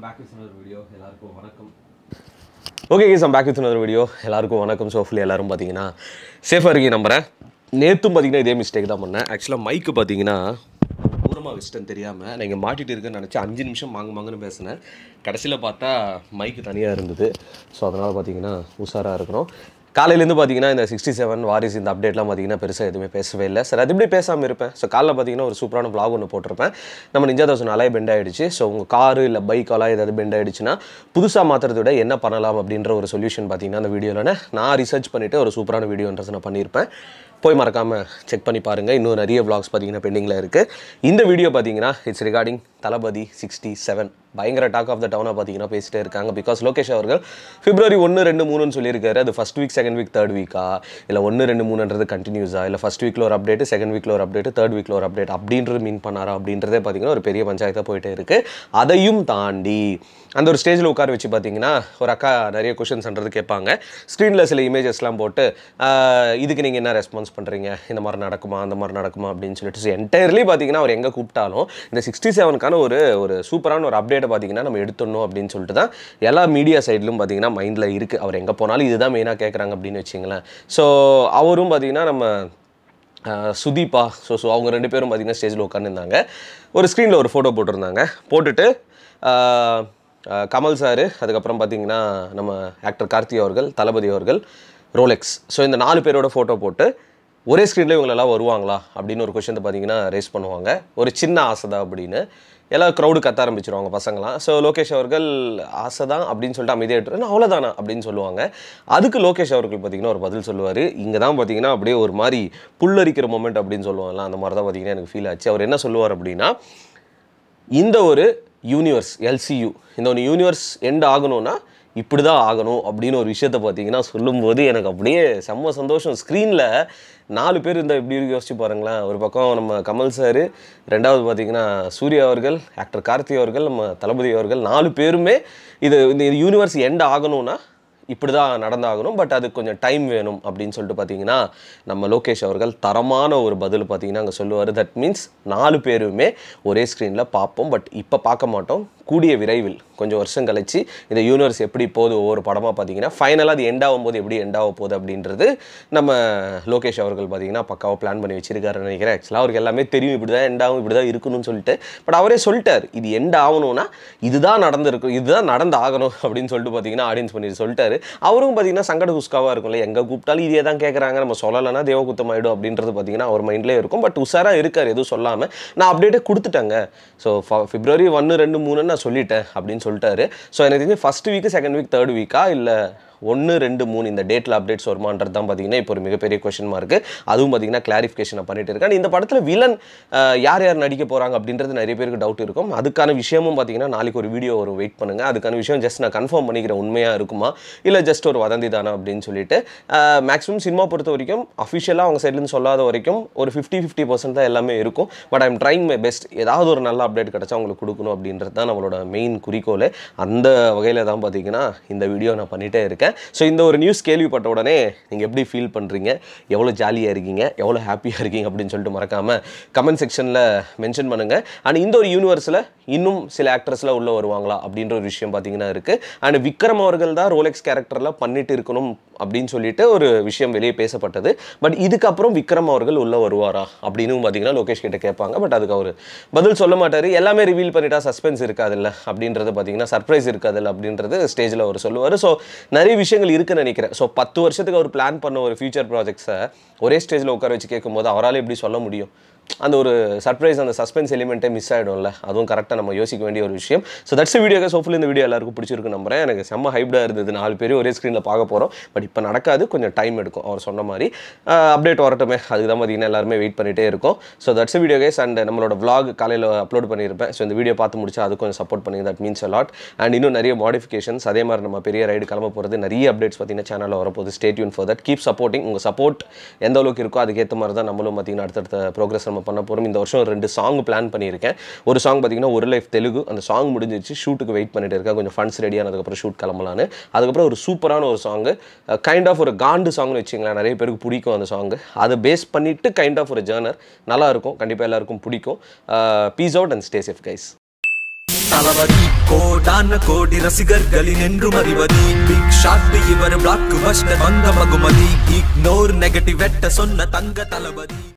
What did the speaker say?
back with another video எல்லாருக்கும் வணக்கம் okay guys I'm back with another video எல்லாருக்கும் வணக்கம் ஸோ ஹோப்ஃபுல்லி எல்லாரும் பார்த்தீங்கன்னா சேஃபாக இருக்கீங்க நம்புறேன் நேற்றும் பார்த்தீங்கன்னா இதே மிஸ்டேக் தான் பண்ணேன் ஆக்சுவலாக மைக்கு பார்த்தீங்கன்னா தூரமாக வச்சுட்டேன்னு தெரியாமல் நான் இங்கே மாட்டிட்டு இருக்கேன்னு நினச்சி அஞ்சு நிமிஷம் மாங்க மாங்கன்னு பேசினேன் கடைசியில் பார்த்தா மைக்கு தனியாக இருந்தது ஸோ அதனால் பார்த்தீங்கன்னா உஷாராக இருக்கிறோம் காலையிலேருந்து பார்த்தீங்கன்னா இந்த சிக்ஸ்டி செவன் வாரிஸ் இந்த அப்டேட்லாம் பார்த்தீங்கன்னா பெருசாக எதுவுமே பேசவே இல்லை சார் அது இப்படி பேசாமல் இருப்பேன் ஸோ காலைல பார்த்தீங்கன்னா ஒரு சூப்பரான vlog ஒன்று போட்டிருப்பேன் நம்ம நிஞ்சா தௌசண்ட் அலாய் பெண்ட் ஆயிடுச்சு ஸோ உங்கள் காரு இல்லை பைக் அலாய் ஏதாவது பெண்ட் ஆயிடுச்சுன்னா புதுசாக மாற்றுறத விட என்ன பண்ணலாம் அப்படின்ற ஒரு சொல்யூஷன் பார்த்தீங்கன்னா அந்த வீடியோவில் நான் ரிசர்ச் பண்ணிவிட்டு ஒரு சூப்பரான வீடியோன்றது நான் பண்ணியிருப்பேன் போய் மறக்காமல் செக் பண்ணி பாருங்கள் இன்னும் நிறைய vlogs பார்த்தீங்கன்னா பெண்டிங்கில் இருக்குது இந்த வீடியோ பார்த்தீங்கன்னா it's regarding Thalapathy sixty seven பயங்கர டாக் ஆஃப் த டவுனாக பார்த்தீங்கன்னா பேசிட்டே இருக்காங்க பிகாஸ் லோகேஷ் அவர்கள் பிப்ரவரி ஒன்று ரெண்டு மூணுன்னு சொல்லியிருக்காரு அது first week second week third வீக்கா இல்லை ஒன்று ரெண்டு மூணுன்றது கண்டினியூஸா இல்லை ஃபஸ்ட் வீக்கில் ஒரு அப்டேட் செகண்ட் வீக்கில் ஒரு அப்டேட் தேர்ட் வீக்கில் ஒரு அப்டேட் அப்படின்றது மீன் பண்ணாரா அப்படின்றதே பார்த்தீங்கன்னா ஒரு பெரிய பஞ்சாயத்தாக போயிட்டே இருக்குது அதையும் தாண்டி அந்த ஒரு ஸ்டேஜில் உட்கார வச்சு பார்த்தீங்கன்னா ஒரு அக்கா நிறைய கொஷின்ஸ்ன்றது கேட்பாங்க ஸ்க்ரீனில் சில இமேஜஸ்லாம் போட்டு ஆஹ், இதுக்கு நீங்கள் என்ன ரெஸ்பான்ஸ் பண்ணுறீங்க இந்த மாதிரி நடக்குமா அந்த மாதிரி நடக்குமா அப்படின்னு சொல்லிட்டு ஸோ என்டையர்லி பார்த்தீங்கன்னா அவர் எங்கே கூப்பிட்டாலும் இந்த சிக்ஸ்டி செவனுக்கான ஒரு ஒரு சூப்பரான ஒரு அப்டேட்டை பார்த்தீங்கன்னா நம்ம எடுத்துடணும் அப்படின்னு சொல்லிட்டு தான் எல்லா மீடியா சைட்லையும் பார்த்தீங்கன்னா மைண்டில் இருக்குது அவர் எங்கே போனாலும் இதுதான் மெயினாக கேட்குறாங்க அப்படின்னு வச்சிங்களேன் ஸோ அவரும் பார்த்தீங்கன்னா நம்ம ஆஹ் சுதீப்பா ஸோ ஸோ அவங்க ரெண்டு பேரும் பார்த்தீங்கன்னா ஸ்டேஜில் உட்காந்துருந்தாங்க ஒரு ஸ்க்ரீனில் ஒரு ஃபோட்டோ போட்டிருந்தாங்க போட்டுட்டு ஆஹ் ஆஹ் கமல் சார் அதுக்கப்புறம் பார்த்தீங்கன்னா நம்ம ஆக்டர் கார்த்தி அவர்கள் தளபதி அவர்கள் ரோலெக்ஸ் ஸோ இந்த நாலு பேரோட ஃபோட்டோ போட்டு ஒரே ஸ்க்ரீனில் இவங்களெல்லாம் வருவாங்களா அப்படின்னு ஒரு கொஷின் பார்த்தீங்கன்னா ரேஸ் பண்ணுவாங்க ஒரு சின்ன ஆசை தான் அப்படின்னு எல்லாம் க்ரௌடு கத்த ஆரம்பிச்சிருவாங்க பசங்களாம் ஸோ லோகேஷ் அவர்கள் ஆசை தான் அப்படின்னு சொல்லிட்டு அமைதியாக எடுத்துட்டு அவ்வளோதானா அப்படின்னு சொல்லுவாங்க அதுக்கு லோகேஷ் அவர்கள் பார்த்தீங்கன்னா ஒரு பதில் சொல்லுவார் இங்கே தான் பார்த்தீங்கன்னா அப்படியே ஒரு மாதிரி புல்லரிக்கிற மொமெண்ட் அப்படின்னு சொல்லுவாங்கல்ல அந்த மாதிரி தான் பார்த்தீங்கன்னா எனக்கு ஃபீல் ஆச்சு அவர் என்ன சொல்லுவார் அப்படின்னா இந்த ஒரு யூனிவர்ஸ் எல்சியூ இந்த ஒரு யூனிவர்ஸ் எண்ட் ஆகணும்னா இப்படி தான் ஆகணும் அப்படின்னு ஒரு விஷயத்தை பார்த்தீங்கன்னா சொல்லும்போது எனக்கு அப்படியே செம்ம சந்தோஷம் ஸ்க்ரீனில் நாலு பேர் இருந்தால் எப்படி இருக்கு யோசிச்சு பாருங்களேன் ஒரு பக்கம் நம்ம கமல் சார் ரெண்டாவது பார்த்தீங்கன்னா சூர்யா அவர்கள் ஆக்டர் கார்த்தி அவர்கள் நம்ம தளபதி அவர்கள் நாலு பேருமே இது இந்த யூனிவர்ஸ் எண்ட் ஆகணும்னா இப்படி தான் நடந்தாகணும் பட் அது கொஞ்சம் டைம் வேணும் அப்படின்னு சொல்லிட்டு பார்த்தீங்கன்னா நம்ம லோகேஷ் அவர்கள் தரமான ஒரு பதில் பார்த்தீங்கன்னா அங்கே சொல்லுவார் தட் மீன்ஸ் நாலு பேருமே ஒரே ஸ்க்ரீனில் பார்ப்போம் பட் இப்போ பார்க்க மாட்டோம் கூடிய விரைவில் கொஞ்சம் வருஷம் கழிச்சு இந்த யூனிவர்ஸ் எப்படி போகுது ஒவ்வொரு படமாக பார்த்தீங்கன்னா ஃபைனலாக அது எண்ட் ஆகும்போது எப்படி எண்ட் ஆக போகுது அப்படின்றது நம்ம லோகேஷ் அவர்கள் பார்த்தீங்கன்னா பக்காவாக பிளான் பண்ணி வச்சிருக்காருன்னு நினைக்கிறேன் ஆக்சுவலாக அவருக்கு எல்லாமே தெரியும் இப்படி தான் எண்ட் ஆகும் இப்படி தான் இருக்கணும்னு சொல்லிட்டு பட் அவரே சொல்லிட்டார் இது எண்ட் ஆகணும்னா இதுதான் நடந்திருக்கும் இதுதான் நடந்து ஆகணும் அப்படின்னு சொல்லிட்டு பார்த்தீங்கன்னா ஆடியன்ஸ் பண்ணி சொல்லிட்டாரு அவரும் பார்த்தீங்கன்னா சங்கட குஸ்காவாக இருக்கும்ல எங்கே கூப்பிட்டாலும் இதே தான் கேட்குறாங்க நம்ம சொல்லலைன்னா தேவகுத்தம் ஆகிடும் அப்படின்றது பார்த்தீங்கன்னா அவர் மைண்ட்லேயே இருக்கும் பட் உஷாராக இருக்கார் எதுவும் சொல்லாமல் நான் அப்டேட்டே கொடுத்துட்டேங்க ஸோ பிப்ரவரி ஒன்று ரெண்டு மூணுன்னு நான் சொல்லிட்டேன் அப்படின்னு சொல்லிட்டாரு ஸோ எனக்கு தெரிஞ்சு first week second week third வீக்கா இல்லை ஒன்று ரெண்டு மூணு இந்த டேட்டில் அப்டேட்ஸ் வருமான்றது தான் பார்த்தீங்கன்னா இப்போ ஒரு மிகப்பெரிய கொஷின் மார்க்கு அதுவும் பார்த்தீங்கன்னா கிளாரிஃபிகேஷன் பண்ணிட்டு இருக்கேன் இந்த படத்தில் வில்லன் யார் யார் நடிக்க போகிறாங்க அப்படின்றது நிறைய பேருக்கு டவுட் இருக்கும் அதுக்கான விஷயமும் பார்த்தீங்கன்னா நாளைக்கு ஒரு வீடியோ வரும் வெயிட் பண்ணுங்க அதுக்கான விஷயம் ஜஸ்ட் நான் கன்ஃபார்ம் பண்ணிக்கிறேன் உண்மையாக இருக்குமா இல்லை ஜஸ்ட் ஒரு வதந்தி தானா அப்படின்னு சொல்லிட்டு மேக்ஸிமம் சினிமா பொறுத்த வரைக்கும் அஃபிஷியலாக அவங்க சைட்லேருந்து சொல்லாத வரைக்கும் ஒரு ஃபிஃப்டி ஃபிஃப்டி பர்சன்ட் தான் எல்லாமே இருக்கும் but I'm trying my best ஏதாவது ஒரு நல்ல அப்டேட் கிடச்சா உங்களுக்கு கொடுக்கணும் அப்படின்றது தான் நம்மளோட மெயின் குறிக்கோள் அந்த வகையில் தான் பார்த்தீங்கன்னா இந்த வீடியோ நான் பண்ணிகிட்டே இருக்கேன் ஸோ இந்த ஒரு நியூஸ் கேள்விப்பட்ட உடனே நீங்கள் எப்படி ஃபீல் பண்ணுறீங்க எவ்வளோ ஜாலியாக இருக்கீங்க எவ்வளோ ஹாப்பியாக இருக்கீங்க அப்படின்னு சொல்லிட்டு மறக்காமல் கமெண்ட் செக்ஷனில் மென்ஷன் பண்ணுங்கள் அண்ட் இந்த ஒரு யூனிவர்ஸில் இன்னும் சில ஆக்ட்ரஸ்லாம் உள்ளே வருவாங்களா அப்படின்ற ஒரு விஷயம் பார்த்தீங்கன்னா இருக்குது அண்ட் விக்ரம் அவர்கள் தான் ரோலெக்ஸ் கேரக்டர்லாம் பண்ணிட்டு இருக்கணும் அப்படின்னு சொல்லிட்டு ஒரு விஷயம் வெளியே பேசப்பட்டது பட் இதுக்கப்புறம் விக்ரம் அவர்கள் உள்ளே வருவாரா அப்படின்னு பார்த்தீங்கன்னா லோகேஷ் கிட்ட கேட்பாங்க பட் அதுக்கு அவர் பதில் சொல்ல மாட்டார் எல்லாமே ரிவீல் பண்ணிட்டா சஸ்பென்ஸ் இருக்காதுல்ல அப்படின்றது பார்த்தீங்கன்னா சர்ப்ரைஸ் இருக்காதுல்ல அப்படின்றது ஸ்டேஜில் அவர் சொல்லுவார் ஸோ நிறைய விஷயங்கள் இருக்குன்னு நினைக்கிறேன் ஸோ பத்து வருஷத்துக்கு அவர் பிளான் பண்ண ஒரு ஃபியூச்சர் ப்ராஜெக்ட்ஸை ஒரே ஸ்டேஜில் உட்கார வச்சு கேட்கும்போது அவரால் எப்படி சொல்ல முடியும் அந்த ஒரு சர்ப்ரைஸ் அந்த சஸ்பென்ஸ் எலிமெண்ட்டே மிஸ் ஆகிடும்ல அதுவும் கரெக்டாக நம்ம யோசிக்க வேண்டிய ஒரு விஷயம் ஸோ தட்ஸ் வீடியோ ஹோப்ஃபுல்லி இந்த வீடியோ எல்லாருக்கும் பிடிச்சிருக்கு நம்புறேன் எனக்கு செம்ம ஹைப்டாக இருந்தது நாலு பேரும் ஒரே ஸ்க்ரீனில் பார்க்க போகிறோம் பட் இப்போ நடக்காது கொஞ்சம் டைம் எடுக்கும் அவர் சொன்ன மாதிரி அப்டேட் வரட்டுமே அதுக்கு தான் பார்த்தீங்கன்னா எல்லாருமே வெயிட் பண்ணிகிட்டே இருக்கும் so that's video guys and நம்மளோட vlog காலையில் அப்லோட் பண்ணியிருப்பேன் ஸோ இந்த வீடியோ பார்த்து முடிச்சா அது கொஞ்சம் சப்போர்ட் பண்ணி தட் மீன்ஸ் அலாட் அண்ட் இன்னும் நிறைய மாடிஃபிகேஷன்ஸ் அதே மாதிரி நம்ம பெரிய ரைடு கிளம்ப போகிறது நிறைய அப்டேட்ஸ் பார்த்தீங்கன்னா சேனலில் வரப்போகுது stay tuned for that keep supporting உங்கள் சப்போர்ட் எந்த அளவுக்கு இருக்கோ அதுக்கேற்ற மாதிரி தான் நம்மளும் பார்த்தீங்கன்னா அடுத்தடுத்த ப்ரோக்ரஸ் நம்ம பண்ண போகிறோம் இந்த வருஷம் ரெண்டு சாங் பிளான் பண்ணியிருக்கேன் ஒரு சாங் பார்த்தீங்கன்னா ஒரு லைஃப் தெலுங்கு அந்த சாங் முடிஞ்சிருச்சு ஷூட்டுக்கு வெயிட் பண்ணிட்டு இருக்கேன் கொஞ்சம் ஃபண்ட்ஸ் ரெடி ஆனதுக்கப்புறம் ஷூட் கிளம்பலான்னு அதுக்கப்புறம் ஒரு சூப்பரான ஒரு சாங் கைண்ட் ஆஃப் ஒரு காண்டு சாங்னு வச்சுங்களேன் நிறைய பேருக்கு பிடிக்கும் அந்த சாங் அதை பேஸ் பண்ணிட்டு கைண்ட் ஆஃப் ஒரு ஜேர்னர் நல்லா இருக்கும் கண்டிப்பாக எல்லாருக்கும் பிடிக்கும் peace out and stay safe guys Thalapathy கோடான கோடி ரசிகர்களின் என்றும் அறிவதி பிக் ஷாட் இவர் பிளாக் பஸ்டர் வங்க மகுமதி இக்னோர் நெகட்டிவ் வெட்ட சொன்ன தங்க தளபதி